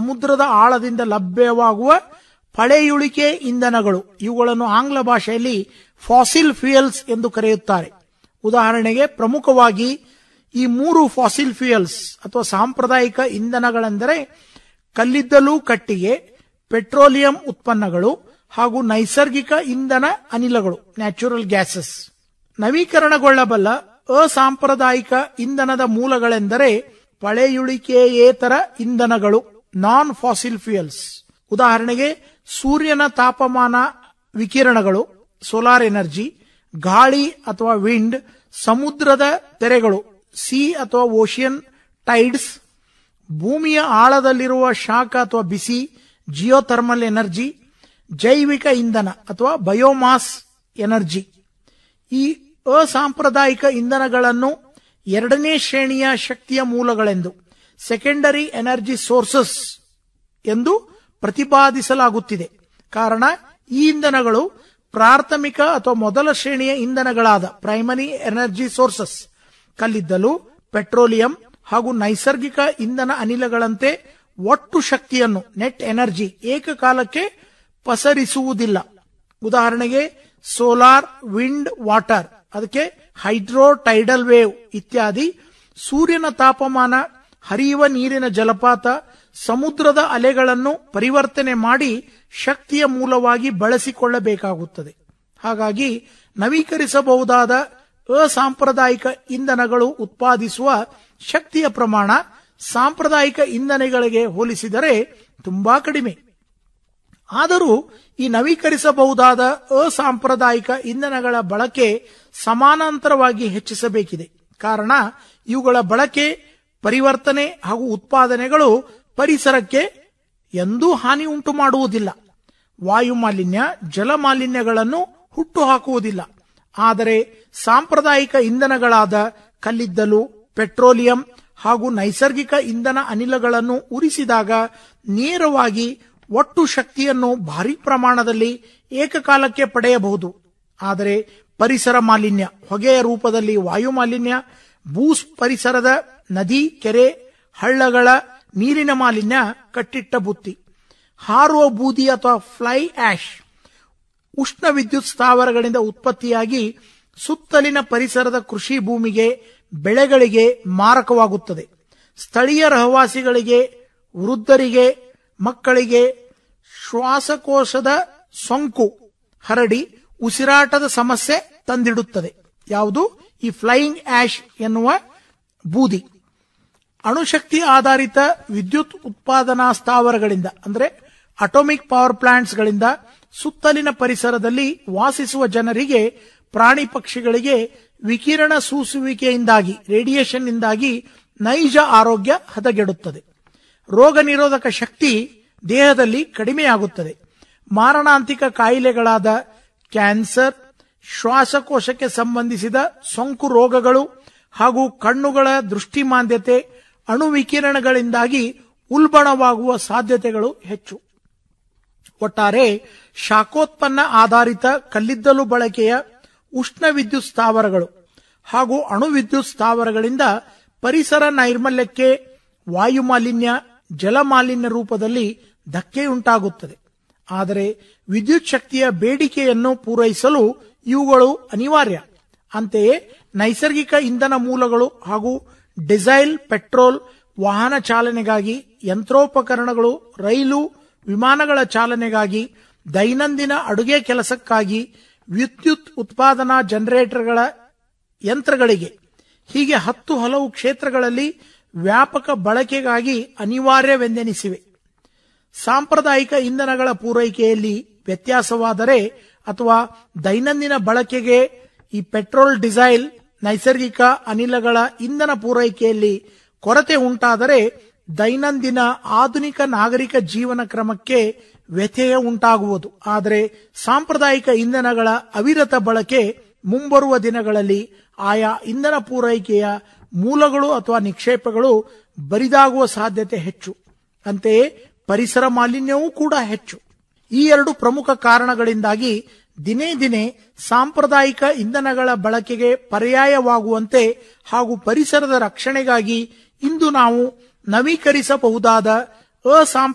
ಸಮುದ್ರದ ಆಳದಿಂದ ಲಭ್ಯವಾಗುವ ಪಳೆಯುಳಿಕೆ ಇಂಧನಗಳು ಇವುಗಳನ್ನು ಆಂಗ್ಲ ಭಾಷೆಯಲ್ಲಿ ಫಾಸಿಲ್ ಫ್ಯೂಯಲ್ಸ್ ಎಂದು ಕರೆಯುತ್ತಾರೆ ಉದಾಹರಣೆಗೆ ಪ್ರಮುಖವಾಗಿ ಈ ಮೂರು ಫಾಸಿಲ್ ಫ್ಯೂಯಲ್ಸ್ ಅಥವಾ ಸಾಂಪ್ರದಾಯಿಕ ಇಂಧನಗಳೆಂದರೆ ಕಲ್ಲಿದ್ದಲು ಕಟ್ಟಿಗೆ ಪೆಟ್ರೋಲಿಯಂ ಉತ್ಪನ್ನಗಳು ಹಾಗೂ ನೈಸರ್ಗಿಕ ಇಂಧನ ಅನಿಲಗಳು ನ್ಯಾಚುರಲ್ ಗ್ಯಾಸಸ್ ನವೀಕರಣಗೊಳ್ಳಬಲ್ಲ ಅಸಾಂಪ್ರದಾಯಿಕ ಇಂಧನದ ಮೂಲಗಳೆಂದರೆ ಪಳೆಯುಳಿಕೆಯೇತರ ಇಂಧನಗಳು ನಾನ್ ಫಾಸಿಲ್ ಫ್ಯೂಯಲ್ಸ್ ಉದಾಹರಣೆಗೆ ಸೂರ್ಯನ ತಾಪಮಾನ ವಿಕಿರಣಗಳು ಸೋಲಾರ್ ಎನರ್ಜಿ ಗಾಳಿ ಅಥವಾ ವಿಂಡ್ ಸಮುದ್ರದ ತೆರೆಗಳು ಸಿ ಅಥವಾ ಓಷಿಯನ್ ಟೈಡ್ಸ್ ಭೂಮಿಯ ಆಳದಲ್ಲಿರುವ ಶಾಖ ಅಥವಾ ಬಿಸಿ ಜಿಯೋಥರ್ಮಲ್ ಎನರ್ಜಿ ಜೈವಿಕ ಇಂಧನ ಅಥವಾ ಬಯೋಮಾಸ್ ಎನರ್ಜಿ ಈ ಅಸಾಂಪ್ರದಾಯಿಕ ಇಂಧನಗಳನ್ನು ಎರಡನೇ ಶ್ರೇಣಿಯ ಶಕ್ತಿಯ ಮೂಲಗಳೆಂದು ಸೆಕೆಂಡರಿ ಎನರ್ಜಿ ಸೋರ್ಸಸ್ ಎಂದು ಪ್ರತಿಪಾದಿಸಲಾಗುತ್ತಿದೆ ಕಾರಣ ಈ ಇಂಧನಗಳು ಪ್ರಾಥಮಿಕ ಅಥವಾ ಮೊದಲ ಶ್ರೇಣಿಯ ಇಂಧನಗಳಾದ ಪ್ರೈಮರಿ ಎನರ್ಜಿ ಸೋರ್ಸಸ್ ಕಲ್ಲಿದ್ದಲು ಪೆಟ್ರೋಲಿಯಂ ಹಾಗೂ ನೈಸರ್ಗಿಕ ಇಂಧನ ಅನಿಲಗಳಂತೆ ಒಟ್ಟು ಶಕ್ತಿಯನ್ನು ನೆಟ್ ಎನರ್ಜಿ ಏಕಕಾಲಕ್ಕೆ ಪಸರಿಸುವುದಿಲ್ಲ ಉದಾಹರಣೆಗೆ ಸೋಲಾರ್ ವಿಂಡ್ ವಾಟರ್ ಅದಕ್ಕೆ ಹೈಡ್ರೋ ಟೈಡಲ್ ವೇವ್ ಇತ್ಯಾದಿ ಸೂರ್ಯನ ತಾಪಮಾನ ಹರಿಯುವ ನೀರಿನ ಜಲಪಾತ ಸಮುದ್ರದ ಅಲೆಗಳನ್ನು ಪರಿವರ್ತನೆ ಮಾಡಿ ಶಕ್ತಿಯ ಮೂಲವಾಗಿ ಬಳಸಿಕೊಳ್ಳಬೇಕಾಗುತ್ತದೆ ಹಾಗಾಗಿ ನವೀಕರಿಸಬಹುದಾದ ಅಸಾಂಪ್ರದಾಯಿಕ ಇಂಧನಗಳು ಉತ್ಪಾದಿಸುವ ಶಕ್ತಿಯ ಪ್ರಮಾಣ ಸಾಂಪ್ರದಾಯಿಕ ಇಂಧನಗಳಿಗೆ ಹೋಲಿಸಿದರೆ ತುಂಬಾ ಕಡಿಮೆ ಆದರೂ ಈ ನವೀಕರಿಸಬಹುದಾದ ಅಸಾಂಪ್ರದಾಯಿಕ ಇಂಧನಗಳ ಬಳಕೆ ಸಮಾನಾಂತರವಾಗಿ ಹೆಚ್ಚಿಸಬೇಕಿದೆ ಕಾರಣ ಇವುಗಳ ಬಳಕೆ ಪರಿವರ್ತನೆ ಹಾಗೂ ಉತ್ಪಾದನೆಗಳು ಪರಿಸರಕ್ಕೆ ಎಂದೂ ಹಾನಿ ಉಂಟು ಮಾಡುವುದಿಲ್ಲ ವಾಯು ಮಾಲಿನ್ಯ ಜಲ ಮಾಲಿನ್ಯಗಳನ್ನು ಹುಟ್ಟು ಹಾಕುವುದಿಲ್ಲ ಆದರೆ ಸಾಂಪ್ರದಾಯಿಕ ಇಂಧನಗಳಾದ ಕಲ್ಲಿದ್ದಲು ಪೆಟ್ರೋಲಿಯಂ ಹಾಗೂ ನೈಸರ್ಗಿಕ ಇಂಧನ ಅನಿಲಗಳನ್ನು ಉರಿಸಿದಾಗ ನೇರವಾಗಿ ಒಟ್ಟು ಶಕ್ತಿಯನ್ನು ಭಾರಿ ಪ್ರಮಾಣದಲ್ಲಿ ಏಕಕಾಲಕ್ಕೆ ಪಡೆಯಬಹುದು ಆದರೆ ಪರಿಸರ ಮಾಲಿನ್ಯ ಹೊಗೆಯ ರೂಪದಲ್ಲಿ ವಾಯು ಮಾಲಿನ್ಯ ಭೂಸ್ ಪರಿಸರದ ನದಿ ಕೆರೆ ಹಳ್ಳಗಳ ನೀರಿನ ಮಾಲಿನ್ಯ ಕಟ್ಟಿಟ್ಟ ಬುತ್ತಿ ಹಾರುವ ಬೂದಿ ಅಥವಾ ಫ್ಲೈ ಆಶ್ ಉಷ್ಣ ವಿದ್ಯುತ್ ಸ್ಥಾವರಗಳಿಂದ ಉತ್ಪತ್ತಿಯಾಗಿ ಸುತ್ತಲಿನ ಪರಿಸರದ ಕೃಷಿ ಭೂಮಿಗೆ ಬೆಳೆಗಳಿಗೆ ಮಾರಕವಾಗುತ್ತದೆ ಸ್ಥಳೀಯ ರಹವಾಸಿಗಳಿಗೆ ವೃದ್ಧರಿಗೆ ಮಕ್ಕಳಿಗೆ ಶ್ವಾಸಕೋಶದ ಸೋಂಕು ಹರಡಿ ಉಸಿರಾಟದ ಸಮಸ್ಯೆ ತಂದಿಡುತ್ತದೆ ಯಾವುದು ಈ ಫ್ಲೈಯಿಂಗ್ ಆಶ್ ಎನ್ನುವ ಬೂದಿ ಅಣುಶಕ್ತಿ ಆಧಾರಿತ ವಿದ್ಯುತ್ ಉತ್ಪಾದನಾ ಸ್ಥಾವರಗಳಿಂದ ಅಂದ್ರೆ ಅಟೋಮಿಕ್ ಪವರ್ ಪ್ಲಾಂಟ್ಸ್ ಗಳಿಂದ ಸುತ್ತಲಿನ ಪರಿಸರದಲ್ಲಿ ವಾಸಿಸುವ ಜನರಿಗೆ ಪ್ರಾಣಿ ಪಕ್ಷಿಗಳಿಗೆ ವಿಕಿರಣ ಸೂಸುವಿಕೆಯಿಂದಾಗಿ ರೇಡಿಯೇಷನ್ ಇಂದಾಗಿ ನೈಜ ಆರೋಗ್ಯ ಹದಗೆಡುತ್ತದೆ ರೋಗ ನಿರೋಧಕ ಶಕ್ತಿ ದೇಹದಲ್ಲಿ ಕಡಿಮೆಯಾಗುತ್ತದೆ ಮಾರಣಾಂತಿಕ ಕಾಯಿಲೆಗಳಾದ ಕ್ಯಾನ್ಸರ್ ಶ್ವಾಸಕೋಶಕ್ಕೆ ಸಂಬಂಧಿಸಿದ ಸೋಂಕು ರೋಗಗಳು ಹಾಗೂ ಕಣ್ಣುಗಳ ದೃಷ್ಟಿಮಾಂದ್ಯತೆ ಅಣುವಿಕಿರಣಗಳಿಂದಾಗಿ ಉಲ್ಬಣವಾಗುವ ಸಾಧ್ಯತೆಗಳು ಹೆಚ್ಚು ಒಟ್ಟಾರೆ ಶಾಖೋತ್ಪನ್ನ ಆಧಾರಿತ ಕಲ್ಲಿದ್ದಲು ಬಳಕೆಯ ಉಷ್ಣ ವಿದ್ಯುತ್ ಸ್ಥಾವರಗಳು ಹಾಗೂ ಅಣು ವಿದ್ಯುತ್ ಸ್ಥಾವರಗಳಿಂದ ಪರಿಸರ ನೈರ್ಮಲ್ಯಕ್ಕೆ ವಾಯು ಮಾಲಿನ್ಯ ಜಲ ಮಾಲಿನ್ಯ ರೂಪದಲ್ಲಿ ಧಕ್ಕೆಯುಂಟಾಗುತ್ತದೆ ಆದರೆ ವಿದ್ಯುತ್ ಶಕ್ತಿಯ ಬೇಡಿಕೆಯನ್ನು ಪೂರೈಸಲು ಇವುಗಳು ಅನಿವಾರ್ಯ ಅಂತೆಯೇ ನೈಸರ್ಗಿಕ ಇಂಧನ ಮೂಲಗಳು ಹಾಗೂ ಡಿಸೈಲ್ ಪೆಟ್ರೋಲ್ ವಾಹನ ಚಾಲನೆಗಾಗಿ ಯಂತ್ರೋಪಕರಣಗಳು ರೈಲು ವಿಮಾನಗಳ ಚಾಲನೆಗಾಗಿ ದೈನಂದಿನ ಅಡುಗೆ ಕೆಲಸಕ್ಕಾಗಿ ವಿದ್ಯುತ್ ಉತ್ಪಾದನಾ ಜನರೇಟರ್ಗಳ ಯಂತ್ರಗಳಿಗೆ ಹೀಗೆ ಹತ್ತು ಹಲವು ಕ್ಷೇತ್ರಗಳಲ್ಲಿ ವ್ಯಾಪಕ ಬಳಕೆಗಾಗಿ ಅನಿವಾರ್ಯವೆಂದೆನಿಸಿವೆ ಸಾಂಪ್ರದಾಯಿಕ ಇಂಧನಗಳ ಪೂರೈಕೆಯಲ್ಲಿ ವ್ಯತ್ಯಾಸವಾದರೆ ಅಥವಾ ದೈನಂದಿನ ಬಳಕೆಗೆ ಈ ಪೆಟ್ರೋಲ್ ಡಿಸೈಲ್ ನೈಸರ್ಗಿಕ ಅನಿಲಗಳ ಇಂಧನ ಪೂರೈಕೆಯಲ್ಲಿ ಕೊರತೆ ಉಂಟಾದರೆ ದೈನಂದಿನ ಆಧುನಿಕ ನಾಗರಿಕ ಜೀವನ ಕ್ರಮಕ್ಕೆ ವ್ಯತ್ಯಯ ಉಂಟಾಗುವುದು ಆದರೆ ಸಾಂಪ್ರದಾಯಿಕ ಇಂಧನಗಳ ಅವಿರತ ಬಳಕೆ ಮುಂಬರುವ ದಿನಗಳಲ್ಲಿ ಆಯಾ ಇಂಧನ ಪೂರೈಕೆಯ ಮೂಲಗಳು ಅಥವಾ ನಿಕ್ಷೇಪಗಳು ಬರಿದಾಗುವ ಸಾಧ್ಯತೆ ಹೆಚ್ಚು ಅಂತೆಯೇ ಪರಿಸರ ಮಾಲಿನ್ಯವೂ ಕೂಡ ಹೆಚ್ಚು ಈ ಎರಡು ಪ್ರಮುಖ ಕಾರಣಗಳಿಂದಾಗಿ ದಿನೇ ದಿನೇ ಸಾಂಪ್ರದಾಯಿಕ ಇಂಧನಗಳ ಬಳಕೆಗೆ ಪರ್ಯಾಯವಾಗುವಂತೆ ಹಾಗೂ ಪರಿಸರದ ರಕ್ಷಣೆಗಾಗಿ ಇಂದು ನಾವು ನವೀಕರಿಸಬಹುದಾದ ಅಸಾಂಪ್ರದಾಯಿಕ